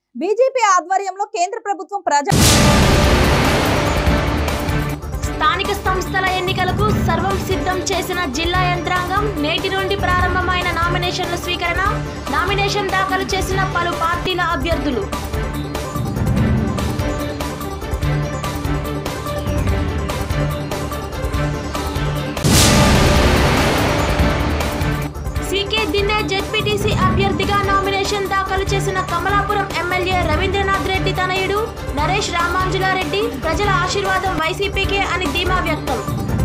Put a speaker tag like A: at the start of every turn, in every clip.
A: BJP ఆధ్వర్యంలో కేంద్ర ప్రభుత్వం ప్రజా
B: స్థానిక సంస్థల ఎన్నికలకు సర్వం సిద్ధం చేసిన జిల్లా యంత్రాంగం నేటి నుండి ప్రారంభమైన నామినేషన్ల స్వీకరణ నామినేషన్ దాఖలు చేసిన పలు పార్టీల అభ్యర్థులు సీకే దిన్నే జెడ్పీటీసీ అభ్యర్థిగా నామినేషన్ దాఖలు చేసిన కమలాపురం ఎమ్మెల్యే రవీంద్రనాథ్ రెడ్డి తనయుడు నరేష్ రామాంజులారెడ్డి ప్రజల ఆశీర్వాదం వైసీపీకే అని ధీమా వ్యక్తం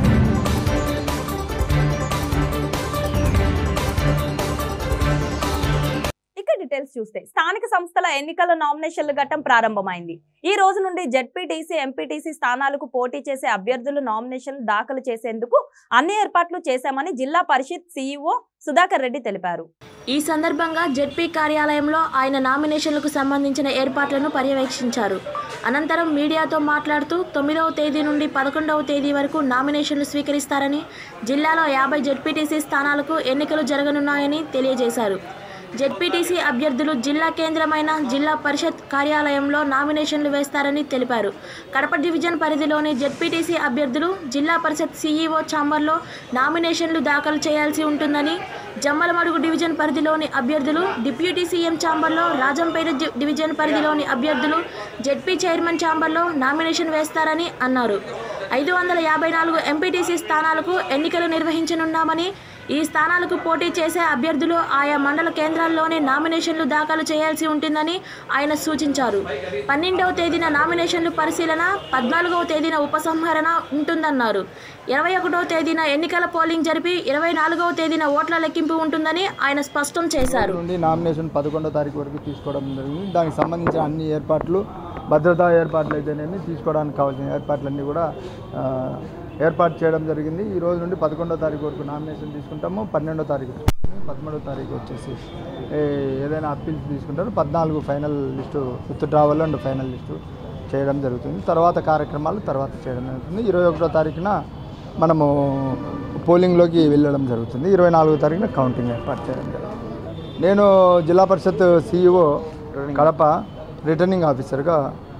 A: ఇక డీటెయిల్స్ చూస్తే స్థానిక సంస్థల ఎన్నికల నామినేషన్ల ఘట్టం ప్రారంభమైంది ఈ రోజు నుండి జెడ్పీటీసీ ఎంపీటీసీ స్థానాలకు పోటీ చేసే అభ్యర్థులు నామినేషన్ దాఖలు చేసేందుకు అన్ని ఏర్పాట్లు చేశామని జిల్లా పరిషత్ సీఈఓ సుధాకర్ రెడ్డి తెలిపారు
B: ఈ సందర్భంగా జెడ్పీ కార్యాలయంలో ఆయన నామినేషన్లకు సంబంధించిన ఏర్పాట్లను పర్యవేక్షించారు అనంతరం మీడియాతో మాట్లాడుతూ తొమ్మిదవ తేదీ నుండి పదకొండవ తేదీ వరకు నామినేషన్లు స్వీకరిస్తారని జిల్లాలో యాభై జెడ్పీటీసీ స్థానాలకు ఎన్నికలు జరగనున్నాయని తెలియజేశారు జెడ్పీటీసీ అభ్యర్థులు జిల్లా కేంద్రమైన జిల్లా పరిషత్ కార్యాలయంలో నామినేషన్లు వేస్తారని తెలిపారు కడప డివిజన్ పరిధిలోని జెడ్పీటీసీ అభ్యర్థులు జిల్లా పరిషత్ సీఈఓ ఛాంబర్లో నామినేషన్లు దాఖలు చేయాల్సి ఉంటుందని జమ్మలమడుగు డివిజన్ పరిధిలోని అభ్యర్థులు డిప్యూటీ సీఎం ఛాంబర్లో రాజంపేట జి- డివిజన్ పరిధిలోని అభ్యర్థులు జెడ్పీ చైర్మన్ ఛాంబర్లో నామినేషన్ వేస్తారని అన్నారు ఐదు వందల యాభై నాలుగు ఎంపీటీసీ స్థానాలకు ఎన్నికలు నిర్వహించనున్నామని ఈ స్థానాలకు పోటీ చేసే అభ్యర్థులు ఆయా మండల కేంద్రాల్లోనే నామినేషన్లు దాఖలు చేయాల్సి ఉంటుందని ఆయన సూచించారు పన్నెండవ తేదీన నామినేషన్లు పరిశీలన పద్నాలుగవ తేదీన ఉపసంహరణ ఉంటుందన్నారు ఇరవై ఒకటవ తేదీన ఎన్నికల పోలింగ్ జరిపి ఇరవై నాలుగవ తేదీన ఓట్ల లెక్కింపు ఉంటుందని ఆయన స్పష్టం చేశారు
C: నుండి నామినేషన్ పదకొండో తారీఖు వరకు తీసుకోవడం జరిగింది దానికి సంబంధించిన అన్ని ఏర్పాట్లు భద్రతా ఏర్పాట్లు అయితేనేమి తీసుకోవడానికి కావాల్సిన ఏర్పాట్లన్నీ కూడా ఆ, ఏర్పాటు చేయడం జరిగింది ఈ రోజు నుండి పదకొండో తారీఖు వరకు నామినేషన్ తీసుకుంటాము పన్నెండో తారీఖు పదమూడో తారీఖు వచ్చేసి ఏ, ఏదైనా అప్పీల్స్ తీసుకుంటారు పద్నాలుగు final list withdrawal and final list చేయడం జరుగుతుంది తర్వాత కార్యక్రమాలు తర్వాత చేయడం జరుగుతుంది ఇరవై ఒకటో తారీఖున మనము పోలింగ్లోకి వెళ్ళడం జరుగుతుంది ఇరవై నాలుగో తారీఖున కౌంటింగ్ ఏర్పాటు చేయడం జరుగుతుంది నేను జిల్లా పరిషత్ సిఇఓ కడప రిటర్నింగ్ ఆఫీసర్గా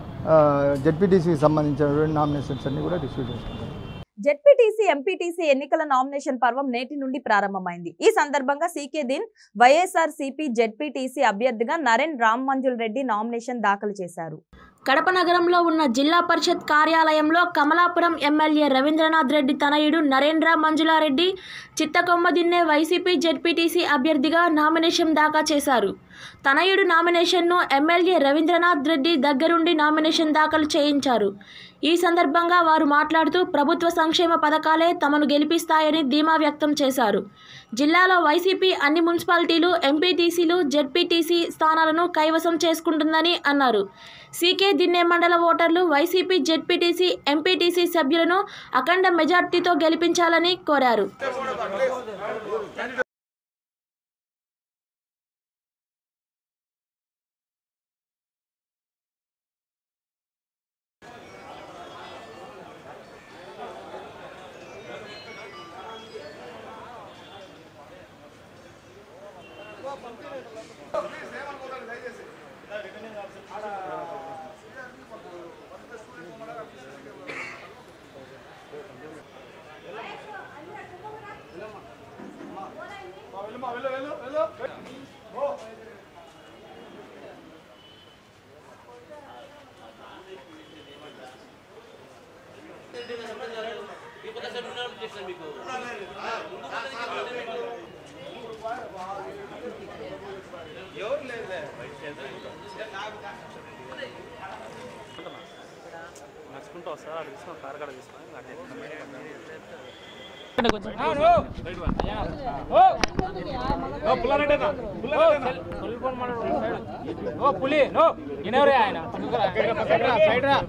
C: జెడ్పీటీసీకి సంబంధించినటువంటి నామినేషన్స్ అన్ని కూడా రిసీవ్ చేసుకుంటాను
A: జెడ్పీటీసీ ఎంపీటీసీ ఎన్నికల నామినేషన్ పర్వం నేటి నుండి ప్రారంభమైంది ఈ సందర్భంగా CK Din YSR CP ZPTC అభ్యర్థిగా నరేన్ రామ్ మంజుల్ రెడ్డి నామినేషన్ దాఖలు చేశారు
B: కడప నగరంలో ఉన్న జిల్లా పరిషత్ కార్యాలయంలో కమలాపురం ఎమ్మెల్యే రవీంద్రనాథ్ రెడ్డి తనయుడు నరేంద్ర మంజులారెడ్డి చిత్తకొమ్మదిన్నే వైసీపీ జెడ్పీటీసీ అభ్యర్థిగా నామినేషన్ దాఖా చేశారు తనయుడు నామినేషన్ను ఎమ్మెల్యే రవీంద్రనాథ్ రెడ్డి దగ్గరుండి నామినేషన్ దాఖలు చేయించారు ఈ సందర్భంగా వారు మాట్లాడుతూ ప్రభుత్వ సంక్షేమ పథకాలే తమను గెలిపిస్తాయని ధీమా వ్యక్తం చేశారు జిల్లాలో వైసీపీ అన్ని మున్సిపాలిటీలు ఎంపీటీసీలు జెడ్పీటీసీ స్థానాలను కైవసం చేసుకుంటుందని అన్నారు సీకే దిన్నే మండల ఓటర్లు వైసీపీ జెడ్పీటీసీ ఎంపీటీసీ సభ్యులను అఖండ మెజార్టీతో గెలిపించాలని కోరారు
D: నడుచుకుంటూ వస్తారు అక్కడ తీసుకుని కారు కాడ తీసుకొని
E: ఓ పులి నో ఇనవరే ఆయన సైడ్ రా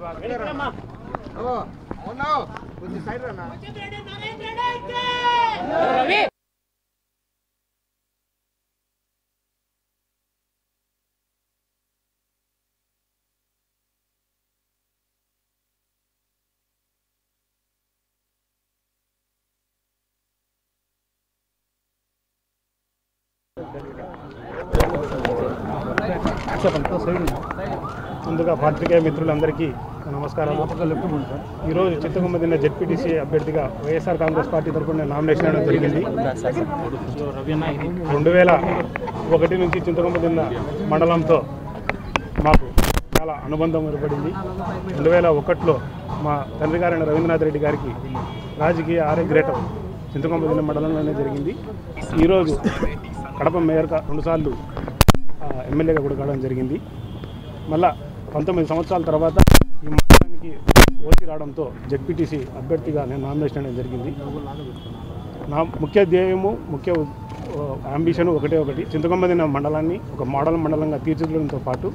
E: రవి
F: ముందుగా పాత్రికేయ మిత్రులందరికీ నమస్కారాలు ఈరోజు చిత్తగుమ్మ దిన్న జెడ్పీటీసీ అభ్యర్థిగా వైఎస్ఆర్ కాంగ్రెస్ పార్టీ తరఫున నేను నామినేషన్ వేయడం జరిగింది రెండు వేల ఒకటి నుంచి చింతకొమ్మ దిన్న మండలంతో మాకు చాలా అనుబంధం ఏర్పడింది రెండు వేల ఒకటిలో మా తండ్రి గారైన రవీంద్రనాథ్ రెడ్డి గారికి రాజకీయ ఆరోగ్యరేటం చింతకొమ్మ దిన్న మండలంలోనే జరిగింది ఈరోజు కడప మేయర్గా రెండుసార్లు ఆ, ఎమ్మెల్యేగా కూడా కావడం జరిగింది మళ్ళా పంతొమ్మిది సంవత్సరాల తర్వాత ఈ మండలానికి ఓసి రావడంతో జెడ్పీటీసీ అభ్యర్థిగా నేను నామినేషన్ అనేది జరిగింది నా ముఖ్య ధ్యేయము ముఖ్య అంబిషన్ ఒకటే ఒకటి చింతకొమ్మదిన మండలాన్ని ఒక మోడల్ మండలంగా తీర్చిదిద్దడంతో పాటు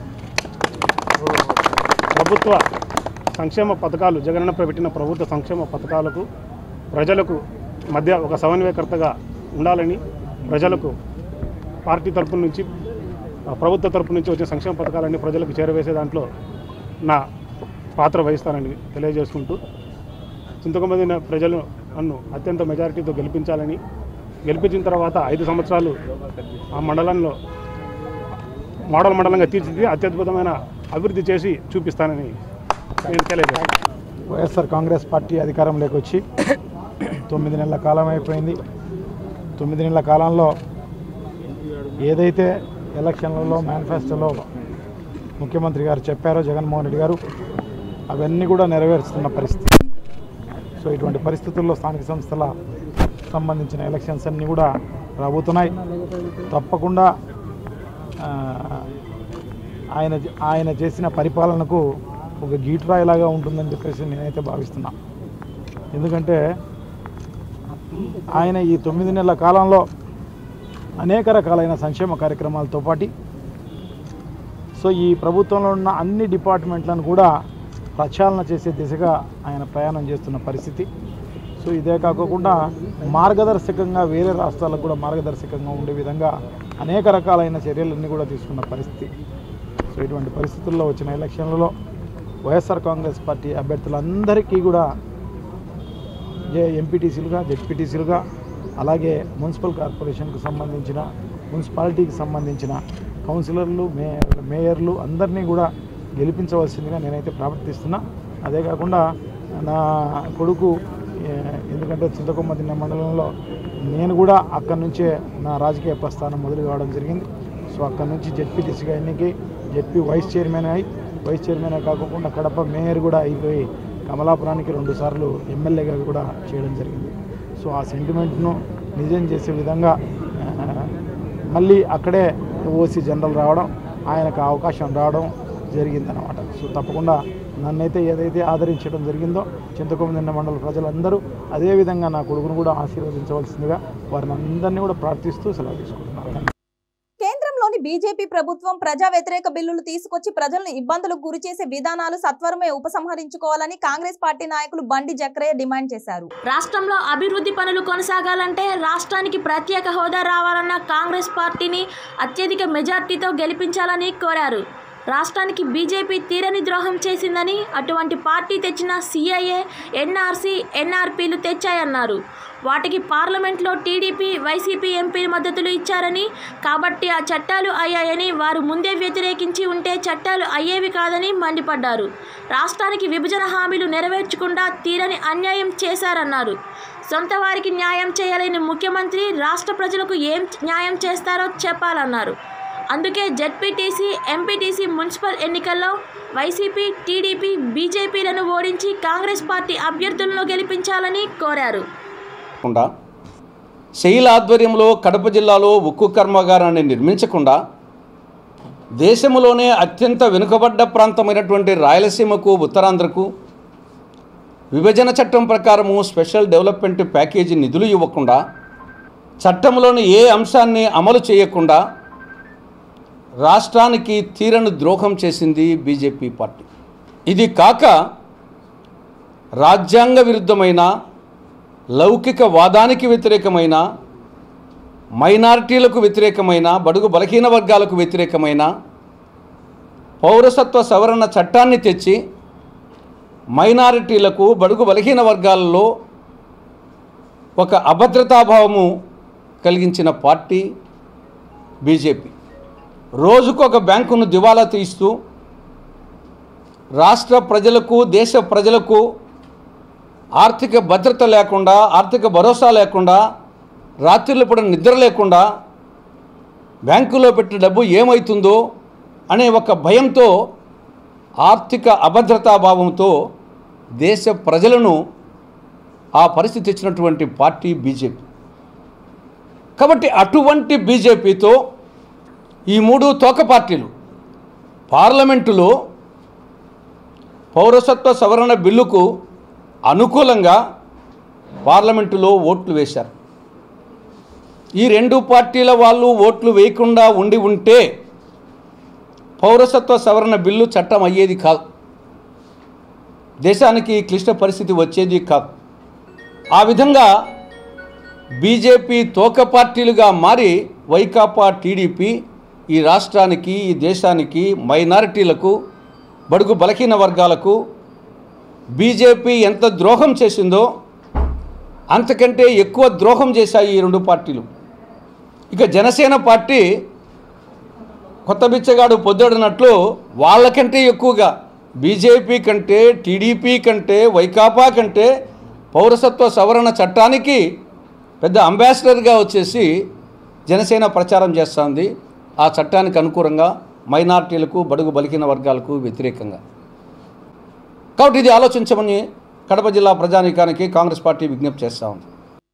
F: ప్రభుత్వ సంక్షేమ పథకాలు జగనన్న పెట్టిన ప్రభుత్వ సంక్షేమ పథకాలకు ప్రజలకు మధ్య ఒక సమన్వయకర్తగా ఉండాలని ప్రజలకు పార్టీ తరపు నుంచి ఆ, ప్రభుత్వ తరపు నుంచి వచ్చే సంక్షేమ పథకాలన్నీ ప్రజలకు చేరవేసే దాంట్లో నా పాత్ర వహిస్తానని తెలియజేసుకుంటూ చింతకొమ్మదిన ప్రజలు నన్ను అత్యంత మెజారిటీతో గెలిపించాలని గెలిపించిన తర్వాత ఐదు సంవత్సరాలు ఆ మండలంలో మోడల్ మండలంగా తీర్చిదిద్ది అత్యద్భుతమైన అభివృద్ధి చేసి చూపిస్తానని నేను తెలియజేస్తాను
G: వైఎస్ఆర్ కాంగ్రెస్ పార్టీ అధికారంలోకి వచ్చి తొమ్మిది నెలల కాలం అయిపోయింది తొమ్మిది నెలల కాలంలో ఏదైతే ఎలక్షన్లలో మేనిఫెస్టోలో ముఖ్యమంత్రి గారు చెప్పారో జగన్మోహన్ రెడ్డి గారు అవన్నీ కూడా నెరవేరుస్తున్న పరిస్థితి సో ఇటువంటి పరిస్థితుల్లో స్థానిక సంస్థల సంబంధించిన ఎలక్షన్స్ అన్నీ కూడా రాబోతున్నాయి తప్పకుండా ఆ, ఆయన ఆయన చేసిన పరిపాలనకు ఒక గీటురాయిలాగా ఉంటుందని చెప్పేసి నేనైతే భావిస్తున్నా ఎందుకంటే ఆయన ఈ తొమ్మిది నెలల కాలంలో అనేక రకాలైన సంక్షేమ కార్యక్రమాలతో పాటు సో ఈ ప్రభుత్వంలో ఉన్న అన్ని డిపార్ట్మెంట్లను కూడా ప్రక్షాళన చేసే దిశగా ఆయన ప్రయాణం చేస్తున్న పరిస్థితి సో ఇదే కాకుండా మార్గదర్శకంగా వేరే రాష్ట్రాలకు కూడా మార్గదర్శకంగా ఉండే విధంగా అనేక రకాలైన చర్యలన్నీ కూడా తీసుకున్న పరిస్థితి సో ఇటువంటి పరిస్థితుల్లో వచ్చిన ఎలక్షన్లలో వైఎస్ఆర్ కాంగ్రెస్ పార్టీ అభ్యర్థులందరికీ కూడా ఏ ఎంపీటీసీలుగా జెడ్పీటీసీలుగా అలాగే మున్సిపల్ కార్పొరేషన్కు సంబంధించిన మున్సిపాలిటీకి సంబంధించిన కౌన్సిలర్లు మేయర్ మేయర్లు అందరినీ కూడా గెలిపించవలసిందిగా నేనైతే ప్రార్థిస్తున్నా అదే కాకుండా నా కొడుకు ఏ, ఎందుకంటే చింతకొమ్మ తిన్న మండలంలో నేను కూడా అక్కడి నుంచే నా రాజకీయ ప్రస్థానం మొదలు కావడం జరిగింది సో అక్కడి నుంచి జెడ్పీటీసీగా ఎన్నికై జెడ్పీ వైస్ చైర్మన్ అయి వైస్ చైర్మన్ కాకుండా కడప మేయర్ కూడా అయిపోయి కమలాపురానికి రెండుసార్లు ఎమ్మెల్యేగా కూడా చేయడం జరిగింది సో ఆ సెంటిమెంట్ను నిజం చేసే విధంగా ఆ, మళ్ళీ అక్కడే ఓసీ జనరల్ రావడం ఆయనకు ఆ అవకాశం రావడం జరిగిందనమాట సో తప్పకుండా నన్నైతే ఏదైతే ఆదరించడం జరిగిందో చింతకొందిన్న మండల ప్రజలందరూ అదేవిధంగా నా కొడుకును కూడా ఆశీర్వదించవలసిందిగా వారిని అందరినీ కూడా ప్రార్థిస్తూ సెలవు తీసుకుంటున్నాను
A: కేంద్రంలోని బీజేపీ ప్రభుత్వం ప్రజా వ్యతిరేక బిల్లులు తీసుకొచ్చి ప్రజలను ఇబ్బందులకు గురి చేసే విధానాలు సత్వరమే ఉపసంహరించుకోవాలని కాంగ్రెస్ పార్టీ నాయకులు బండి జక్రయ్య డిమాండ్ చేశారు
B: రాష్ట్రంలో అభివృద్ధి పనులు కొనసాగాలంటే రాష్ట్రానికి ప్రత్యేక హోదా రావాలన్న కాంగ్రెస్ పార్టీని అత్యధిక మెజార్టీతో గెలిపించాలని కోరారు రాష్ట్రానికి బీజేపీ తీరని ద్రోహం చేసిందని అటువంటి పార్టీ తెచ్చిన సిఐఏ ఎన్ఆర్సీ ఎన్ఆర్పీలు తెచ్చాయన్నారు వాటికి పార్లమెంట్లో టీడీపీ వైసీపీ ఎంపీ మద్దతులు ఇచ్చారని కాబట్టి ఆ చట్టాలు అయ్యాయని వారు ముందే వ్యతిరేకించి ఉంటే చట్టాలు అయ్యేవి కాదని మండిపడ్డారు రాష్ట్రానికి విభజన హామీలు నెరవేర్చకుండా తీరని అన్యాయం చేశారన్నారు సొంత వారికి న్యాయం చేయలేని ముఖ్యమంత్రి రాష్ట్ర ప్రజలకు ఏం న్యాయం చేస్తారో చెప్పాలన్నారు అందుకే జెడ్పీటీసీ ఎంపీటీసీ మున్సిపల్ ఎన్నికల్లో వైసీపీ టీడీపీ బీజేపీలను ఓడించి కాంగ్రెస్ పార్టీ అభ్యర్థులను గెలిపించాలని కోరారు
H: కాకుండా శైల ఆధ్వర్యంలో కడప జిల్లాలో ఉక్కు కర్మాగారాన్ని నిర్మించకుండా దేశంలోనే అత్యంత వెనుకబడ్డ ప్రాంతమైనటువంటి రాయలసీమకు ఉత్తరాంధ్రకు విభజన చట్టం ప్రకారము స్పెషల్ డెవలప్మెంట్ ప్యాకేజీ నిధులు ఇవ్వకుండా చట్టంలోని ఏ అంశాన్ని అమలు చేయకుండా రాష్ట్రానికి తీరని ద్రోహం చేసింది బీజేపీ పార్టీ ఇది కాక రాజ్యాంగ విరుద్ధమైన లౌకిక వాదానికి వ్యతిరేకమైన మైనారిటీలకు వ్యతిరేకమైన బడుగు బలహీన వర్గాలకు వ్యతిరేకమైన పౌరసత్వ సవరణ చట్టాన్ని తెచ్చి మైనారిటీలకు బడుగు బలహీన వర్గాలలో ఒక అభద్రతాభావము కలిగించిన పార్టీ బీజేపీ రోజుకొక బ్యాంకును దివాలా తీస్తూ రాష్ట్ర ప్రజలకు దేశ ప్రజలకు ఆర్థిక భద్రత లేకుండా ఆర్థిక భరోసా లేకుండా రాత్రిళ్ళు పూట నిద్ర లేకుండా బ్యాంకులో పెట్టిన డబ్బు ఏమవుతుందో అనే ఒక భయంతో ఆర్థిక అభద్రతా భావంతో దేశ ప్రజలను ఆ పరిస్థితి ఇచ్చినటువంటి పార్టీ బీజేపీ కాబట్టి అటువంటి బీజేపీతో ఈ మూడు తోక పార్టీలు పార్లమెంటులో పౌరసత్వ సవరణ బిల్లుకు అనుకూలంగా పార్లమెంటులో ఓట్లు వేశారు ఈ రెండు పార్టీల వాళ్ళు ఓట్లు వేయకుండా ఉండి ఉంటే పౌరసత్వ సవరణ బిల్లు చట్టం అయ్యేది కాదు దేశానికి క్లిష్ట పరిస్థితి వచ్చేది కాదు ఆ విధంగా బీజేపీ తోక పార్టీలుగా మారి వైకాపా టీడీపీ ఈ రాష్ట్రానికి ఈ దేశానికి మైనారిటీలకు బడుగు బలహీన వర్గాలకు బీజేపీ ఎంత ద్రోహం చేసిందో అంతకంటే ఎక్కువ ద్రోహం చేశాయి ఈ రెండు పార్టీలు ఇక జనసేన పార్టీ కొత్త బిచ్చగాడు పొద్దుడినట్లు వాళ్ళకంటే ఎక్కువగా బీజేపీ కంటే టీడీపీ కంటే వైకాపా కంటే పౌరసత్వ సవరణ చట్టానికి పెద్ద అంబాసిడర్గా వచ్చేసి జనసేన ప్రచారం చేస్తుంది ఆ చట్టానికి అనుకూలంగా మైనార్టీలకు బడుగు బలికిన వర్గాలకు వ్యతిరేకంగా కాబట్టి ఇది ఆలోచించమని కడప జిల్లా ప్రజానీకానికి కాంగ్రెస్ పార్టీ విజ్ఞప్తి చేస్తూ ఉంది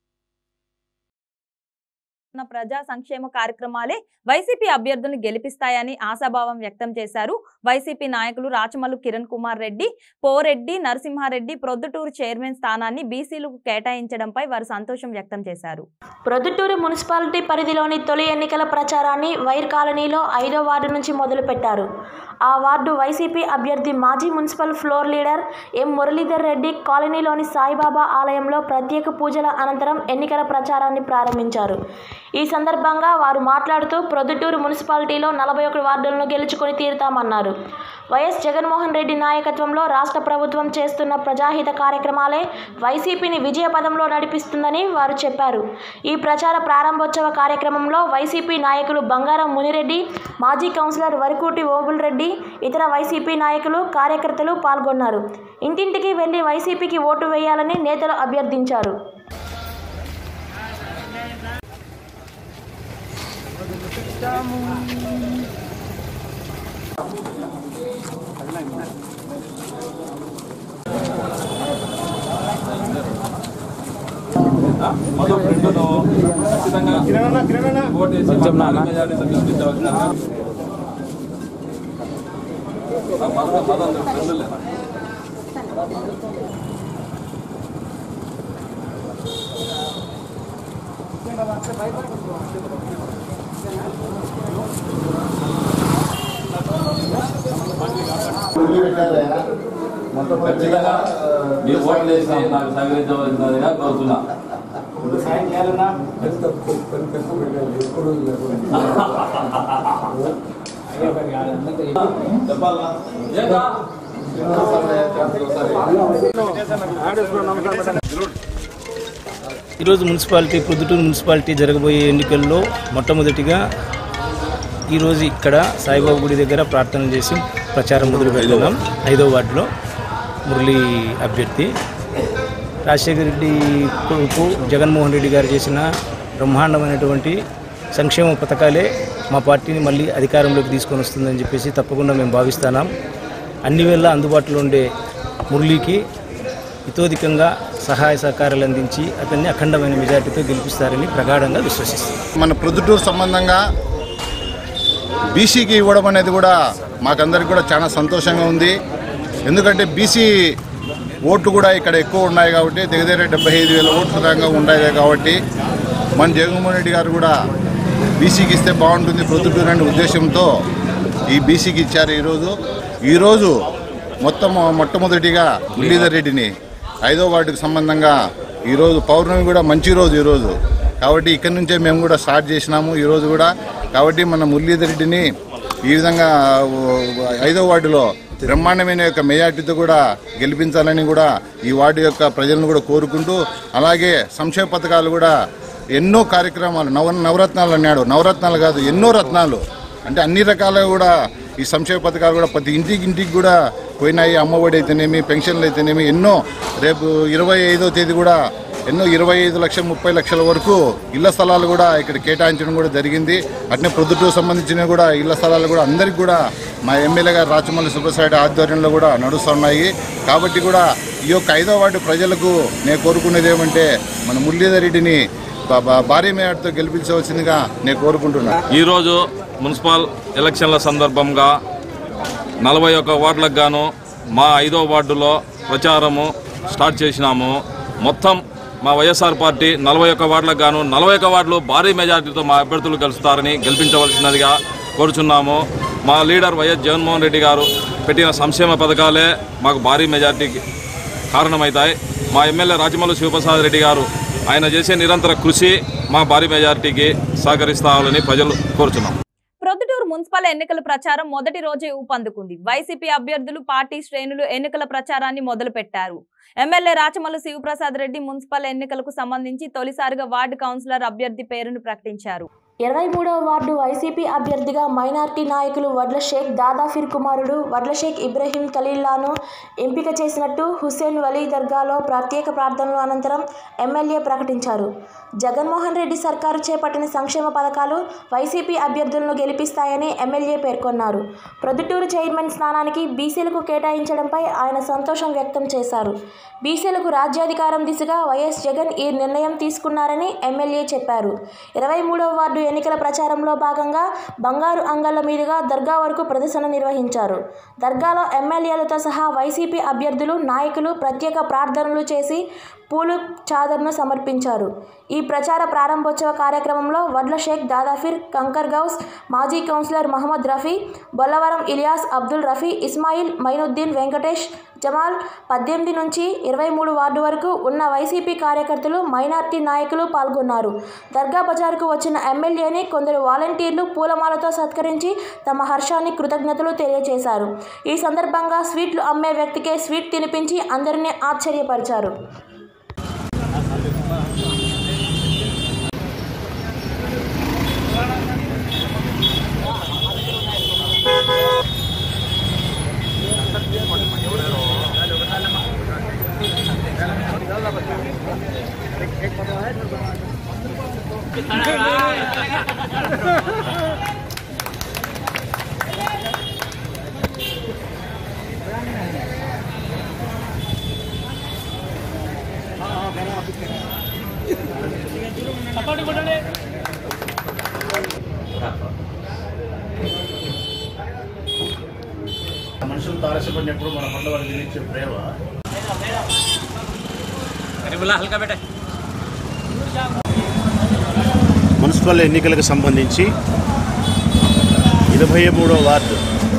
A: ఉన్న ప్రజా సంక్షేమ కార్యక్రమాలే వైసీపీ అభ్యర్థులను గెలిపిస్తాయని ఆశాభావం వ్యక్తం చేశారు వైసీపీ నాయకులు రాచమల్లు కిరణ్ కుమార్ రెడ్డి పోరెడ్డి నరసింహారెడ్డి ప్రొద్దుటూరు చైర్మన్ స్థానాన్ని బీసీలకు కేటాయించడంపై వారు సంతోషం వ్యక్తం చేశారు
B: ప్రొద్దుటూరు మున్సిపాలిటీ పరిధిలోని తొలి ఎన్నికల ప్రచారాన్ని వైర్ కాలనీలో ఐదో వార్డు నుంచి మొదలుపెట్టారు ఆ వార్డు వైసీపీ అభ్యర్థి మాజీ municipal floor leader M Muralidhar Reddy కాలనీలోని సాయిబాబా ఆలయంలో ప్రత్యేక పూజల అనంతరం ఎన్నికల ప్రచారాన్ని ప్రారంభించారు ఈ సందర్భంగా వారు మాట్లాడుతూ ప్రొద్దుటూరు మున్సిపాలిటీలో నలభై ఒకటి వార్డులను గెలుచుకొని తీరుతామన్నారు వైఎస్ జగన్మోహన్ రెడ్డి నాయకత్వంలో రాష్ట్ర ప్రభుత్వం చేస్తున్న ప్రజాహిత కార్యక్రమాలే వైసీపీని విజయపదంలో నడిపిస్తుందని వారు చెప్పారు ఈ ప్రచార ప్రారంభోత్సవ కార్యక్రమంలో వైసీపీ నాయకులు బంగారం మునిరెడ్డి మాజీ కౌన్సిలర్ వరకూటి ఓబుల్ రెడ్డి ఇతర వైసీపీ నాయకులు కార్యకర్తలు పాల్గొన్నారు ఇంటింటికి వెళ్లి వైసీపీకి ఓటు వేయాలని నేతలు అభ్యర్థించారు
I: ఖచ్చితంగా మీ ఓట్లు వేసి నాకు సహకరించవలసిందిగా కోరుతున్నా చెప్పాలా ఏంటా?
J: ఈరోజు మున్సిపాలిటీ ప్రొద్దుటూరు మున్సిపాలిటీ జరగబోయే ఎన్నికల్లో మొట్టమొదటిగా ఈరోజు ఇక్కడ సాయిబాబా గుడి దగ్గర ప్రార్థన చేసి ప్రచారం మొదలు పెడుతున్నాం ఐదో వార్డులో మురళీ అభ్యర్థి రాజశేఖర రెడ్డి కొడుకు జగన్మోహన్ రెడ్డి గారు చేసిన బ్రహ్మాండమైనటువంటి సంక్షేమ పథకాలే మా పార్టీని మళ్ళీ అధికారంలోకి తీసుకొని వస్తుందని చెప్పేసి తప్పకుండా మేము భావిస్తున్నాం అన్ని వేళ అందుబాటులో ఉండే మురళీకి ఇతోధికంగా సహాయ సహకారాలు అందించి అతన్ని అఖండమైన మెజార్టీతో గెలిపిస్తారని ప్రగాఢంగా విశ్వసిస్తున్నాం
K: మన ప్రొద్దుటూరు సంబంధంగా బీసీకి ఇవ్వడం అనేది కూడా మాకందరికి కూడా చాలా సంతోషంగా ఉంది ఎందుకంటే బీసీ ఓట్లు కూడా ఇక్కడ ఎక్కువ ఉన్నాయి కాబట్టి దగ్గర డెబ్బై ఐదు వేల ఓట్లు దాకా ఉన్నాయి కాబట్టి మన జగన్మోహన్ రెడ్డి గారు కూడా బీసీకి ఇస్తే బాగుంటుంది ప్రొద్దుటూరు అనే ఉద్దేశంతో ఈ బీసీకి ఇచ్చారు ఈరోజు ఈరోజు మొత్తం మొట్టమొదటిగా మురళీధర్ రెడ్డిని ఐదో వార్డుకు సంబంధంగా ఈరోజు పౌర్ణమి కూడా మంచి రోజు ఈరోజు కాబట్టి ఇక్కడి నుంచే మేము కూడా స్టార్ట్ చేసినాము ఈరోజు కూడా కాబట్టి మన మురళీధర్ రెడ్డిని ఈ విధంగా ఓ, ఐదో వార్డులో బ్రహ్మాండమైన యొక్క మెజార్టీతో కూడా గెలిపించాలని కూడా ఈ వార్డు యొక్క ప్రజలను కూడా కోరుకుంటూ అలాగే సంక్షేమ పథకాలు కూడా ఎన్నో కార్యక్రమాలు నవ నవరత్నాలు అన్నాడు నవరత్నాలు కాదు ఎన్నో రత్నాలు అంటే అన్ని రకాలుగా కూడా ఈ సంక్షేమ పథకాలు కూడా ప్రతి ఇంటికి ఇంటికి కూడా పోయినాయి అమ్మఒడి అయితేనేమి పెన్షన్లు అయితేనేమి ఎన్నో రేపు ఇరవై ఐదో తేదీ కూడా ఎన్నో ఇరవై ఐదు లక్షల ముప్పై లక్షల వరకు ఇళ్ల స్థలాలు కూడా ఇక్కడ కేటాయించడం కూడా జరిగింది అట్నే ప్రొద్దుటూరు సంబంధించిన కూడా ఇళ్ల స్థలాలు కూడా అందరికీ కూడా మా ఎమ్మెల్యే గారు రాచమల్లి సుబ్బసాయి ఆధ్వర్యంలో కూడా నడుస్తున్నాయి కాబట్టి కూడా ఈ యొక్క ఐదో వార్డు ప్రజలకు నేను కోరుకునేది ఏమంటే మన మురళీధర్ రెడ్డిని బా- బా- భారీ మేడతో గెలిపించవలసిందిగా నేను కోరుకుంటున్నాను
I: ఈరోజు మున్సిపల్ ఎలక్షన్ల సందర్భంగా నలభై ఒక్క వార్డులకు గాను మా ఐదో వార్డులో ప్రచారము స్టార్ట్ చేసినాము మొత్తం మా వైఎస్ఆర్ పార్టీ నలభై ఒక్క వార్డులకు గాను నలభై ఒక్క వార్డులు భారీ మెజార్టీతో మా అభ్యర్థులు గెలుస్తారని గెలిపించవలసినదిగా కోరుచున్నాము మా లీడర్ వైఎస్ జగన్మోహన్ రెడ్డి గారు పెట్టిన సంక్షేమ పథకాలే మాకు భారీ మెజార్టీకి కారణమవుతాయి మా ఎమ్మెల్యే రాజమల్లు శివప్రసాద్ రెడ్డి గారు ఆయన చేసే నిరంతర కృషి మా భారీ మెజార్టీకి సహకరిస్తామని ప్రజలు కోరుచున్నాం
A: ప్రొద్దుటూరు మున్సిపల్ ఎన్నికల ప్రచారం మొదటి రోజే ఊపందుకుంది వైసీపీ అభ్యర్థులు పార్టీ శ్రేణులు ఎన్నికల ప్రచారాన్ని మొదలు పెట్టారు ఎమ్మెల్యే రాచమల్లు శివప్రసాద్ రెడ్డి మున్సిపల్ ఎన్నికలకు సంబంధించి తొలిసారిగా వార్డు కౌన్సిలర్ అభ్యర్థి పేరును ప్రకటించారు
B: ఇరవై మూడవ వార్డు వైసీపీ అభ్యర్థిగా మైనార్టీ నాయకులు వడ్ల షేక్ దాదాఫిర్ కుమారుడు వడ్ల షేక్ ఇబ్రహీం ఖలీల్లాను ఎంపిక చేసినట్టు హుస్సేన్ వలీ దర్గాలో ప్రత్యేక ప్రార్థనల అనంతరం ఎమ్మెల్యే ప్రకటించారు జగన్మోహన్ రెడ్డి సర్కారు చేపట్టిన సంక్షేమ పథకాలు వైసీపీ అభ్యర్థులను గెలిపిస్తాయని ఎమ్మెల్యే పేర్కొన్నారు ప్రొద్దుటూరు చైర్మన్ స్థానానికి బీసీలకు కేటాయించడంపై ఆయన సంతోషం వ్యక్తం చేశారు బీసీలకు రాజ్యాధికారం దిశగా వైఎస్ జగన్ ఈ నిర్ణయం తీసుకున్నారని ఎమ్మెల్యే చెప్పారు ఇరవై మూడవ వార్డు ఎన్నికల ప్రచారంలో భాగంగా బంగారు అంగళ్ళ మీదుగా దర్గా వరకు ప్రదర్శన నిర్వహించారు దర్గాలో ఎమ్మెల్యేలతో సహా వైసీపీ అభ్యర్థులు నాయకులు ప్రత్యేక ప్రార్థనలు చేసి పూలు చాదర్ను సమర్పించారు ఈ ప్రచార ప్రారంభోత్సవ కార్యక్రమంలో వడ్ల షేక్ దాదాఫిర్ కంకర్ గౌస్ మాజీ కౌన్సిలర్ మహమ్మద్ రఫీ బొల్లవరం ఇలియాస్ అబ్దుల్ రఫీ ఇస్మాయిల్ మైనుద్దీన్ వెంకటేష్ జమాల్ పద్దెనిమిది నుంచి ఇరవై మూడు వార్డు వరకు ఉన్న వైసీపీ కార్యకర్తలు మైనార్టీ నాయకులు పాల్గొన్నారు దర్గా బజార్కు వచ్చిన ఎమ్మెల్యేని కొందరు వాలంటీర్లు పూలమాలతో సత్కరించి తమ హర్షాన్ని కృతజ్ఞతలు తెలియజేశారు ఈ సందర్భంగా స్వీట్లు అమ్మే వ్యక్తికే స్వీట్ తినిపించి అందరినీ ఆశ్చర్యపరిచారు
F: మనుషులు తారసపడినప్పుడు మన పట్ల వాళ్ళకి తెలియచే ప్రేమ మున్సిపల్ ఎన్నికలకు సంబంధించి ఇరవై మూడో వార్డు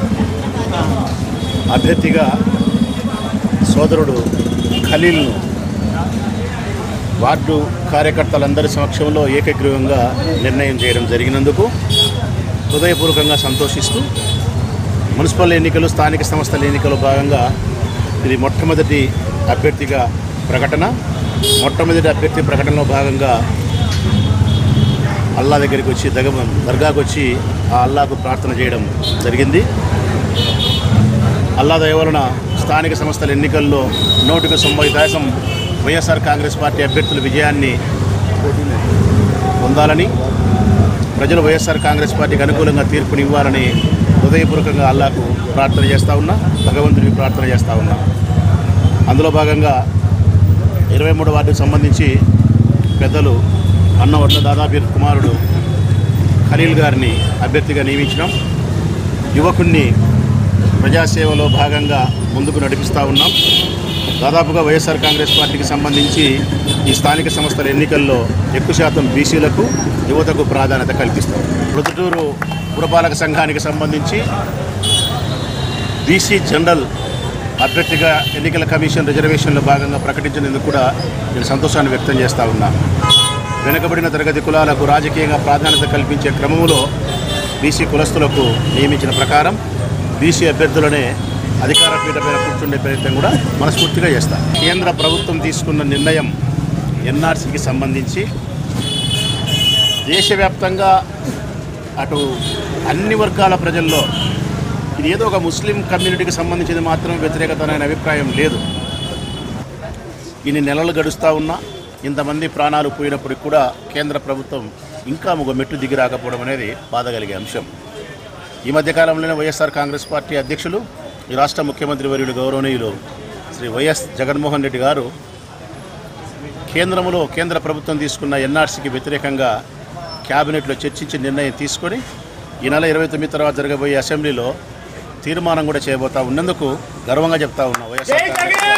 F: అభ్యర్థిగా సోదరుడు ఖలీల్ను వార్డు కార్యకర్తలందరి సమక్షంలో ఏకగ్రీవంగా నిర్ణయం చేయడం జరిగినందుకు హృదయపూర్వకంగా సంతోషిస్తూ మున్సిపల్ ఎన్నికలు స్థానిక సంస్థల ఎన్నికలు భాగంగా ఇది మొట్టమొదటి అభ్యర్థిగా ప్రకటన మొట్టమొదటి అభ్యర్థి ప్రకటనలో భాగంగా అల్లా దగ్గరికి వచ్చి దగ దర్గాకు వచ్చి ఆ అల్లాకు ప్రార్థన చేయడం జరిగింది అల్లా దయ వలన స్థానిక సంస్థల ఎన్నికల్లో నూటికి తొంభై శాతం వైఎస్ఆర్ కాంగ్రెస్ పార్టీ అభ్యర్థుల విజయాన్ని పొందాలని ప్రజలు వైఎస్ఆర్ కాంగ్రెస్ పార్టీకి అనుకూలంగా తీర్పునివ్వాలని హృదయపూర్వకంగా అల్లాకు ప్రార్థన చేస్తూ ఉన్నా భగవంతుడికి ప్రార్థన చేస్తూ ఉన్నా అందులో భాగంగా ఇరవై మూడు వార్డుకు సంబంధించి పెద్దలు అన్న వడ్ల దాదాపు కుమారుడు ఖలీల్ గారిని అభ్యర్థిగా నియమించినాం యువకుణ్ణి ప్రజాసేవలో భాగంగా ముందుకు నడిపిస్తూ ఉన్నాం దాదాపుగా వైఎస్ఆర్ కాంగ్రెస్ పార్టీకి సంబంధించి ఈ స్థానిక సంస్థల ఎన్నికల్లో ఎక్కువ శాతం బీసీలకు యువతకు ప్రాధాన్యత కల్పిస్తాం ప్రొద్దుటూరు పురపాలక సంఘానికి సంబంధించి బీసీ జనరల్ అభ్యర్థిగా ఎన్నికల కమిషన్ రిజర్వేషన్లో భాగంగా ప్రకటించినందుకు కూడా నేను సంతోషాన్ని వ్యక్తం చేస్తూ ఉన్నా వెనుకబడిన తరగతి కులాలకు రాజకీయంగా ప్రాధాన్యత కల్పించే క్రమంలో బీసీ కులస్తులకు నియమించిన ప్రకారం బీసీ అభ్యర్థులనే అధికార పీఠపైన కూర్చుండే ప్రయత్నం కూడా మనస్ఫూర్తిగా చేస్తాం కేంద్ర ప్రభుత్వం తీసుకున్న నిర్ణయం ఎన్ఆర్సీకి సంబంధించి దేశవ్యాప్తంగా
L: అటు అన్ని వర్గాల ప్రజల్లో ఇది ఏదో ఒక ముస్లిం కమ్యూనిటీకి సంబంధించింది మాత్రమే వ్యతిరేకత అనే అభిప్రాయం లేదు ఇన్ని నెలలు గడుస్తూ ఉన్నా ఇంతమంది ప్రాణాలు పోయినప్పటికి కూడా కేంద్ర ప్రభుత్వం ఇంకా ఒక మెట్టు దిగి రాకపోవడం అనేది బాధ కలిగే అంశం ఈ మధ్యకాలంలోనే వైఎస్ఆర్ కాంగ్రెస్ పార్టీ అధ్యక్షులు ఈ రాష్ట్ర ముఖ్యమంత్రి వర్యులు గౌరవనీయులు శ్రీ వైఎస్ జగన్మోహన్ రెడ్డి గారు కేంద్రంలో కేంద్ర ప్రభుత్వం తీసుకున్న ఎన్ఆర్సీకి వ్యతిరేకంగా క్యాబినెట్లో చర్చించి నిర్ణయం తీసుకొని ఈ నెల ఇరవై తొమ్మిది తర్వాత జరగబోయే అసెంబ్లీలో తీర్మానం కూడా చేయబోతా ఉన్నందుకు గర్వంగా చెప్తా ఉన్నా వైఎస్ఆర్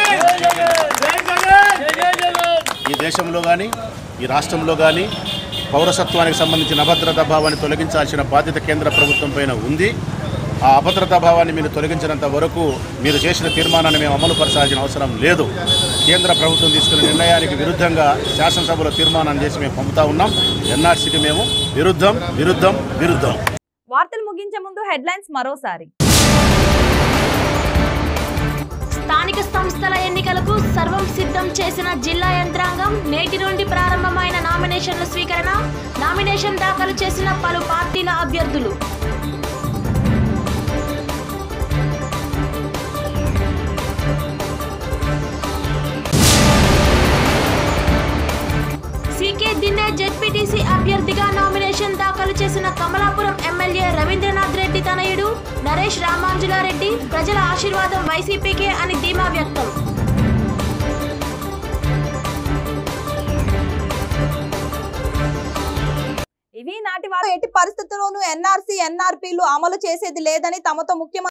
L: ఈ దేశంలో కానీ ఈ రాష్ట్రంలో కానీ పౌరసత్వానికి సంబంధించిన అభద్రతా భావాన్ని తొలగించాల్సిన బాధ్యత కేంద్ర ప్రభుత్వం పైన ఉంది ఆ అభద్రతా భావాన్ని మీరు తొలగించినంత వరకు మీరు చేసిన తీర్మానాన్ని మేము అమలు పరచాల్సిన అవసరం లేదు కేంద్ర ప్రభుత్వం తీసుకున్న నిర్ణయానికి విరుద్ధంగా శాసనసభలో తీర్మానం చేసి మేము పంపుతా ఉన్నాం ఎన్ఆర్సీకి మేము విరుద్ధం విరుద్ధం విరుద్ధం
A: వార్తలు ముగించే ముందు హెడ్లైన్స్ మరోసారి
B: స్థానిక సంస్థల ఎన్నికలకు సర్వం సిద్ధం చేసిన జిల్లా యంత్రాంగం నేటి నుండి ప్రారంభమైన నామినేషన్ల స్వీకరణ నామినేషన్ దాఖలు చేసిన పలు పార్టీల అభ్యర్థులు సీకే దిన్నే జెడ్పీటీసీ అభ్యర్థిగా నామినేషన్ దాఖలు చేసిన కమలాపురం ఎమ్మెల్యే రవీంద్రనాథ్ రెడ్డి తనయుడు నరేష్ రామాంజులారెడ్డి ప్రజల ఆశీర్వాదం వైసీపీకే అని ధీమా వ్యక్తం
A: ఇవి నాటి వారు ఎట్టి పరిస్థితుల్లోనూ ఎన్ఆర్సీ ఎన్ఆర్పీలు అమలు చేసేది లేదని తమతో ముఖ్యమంత్రి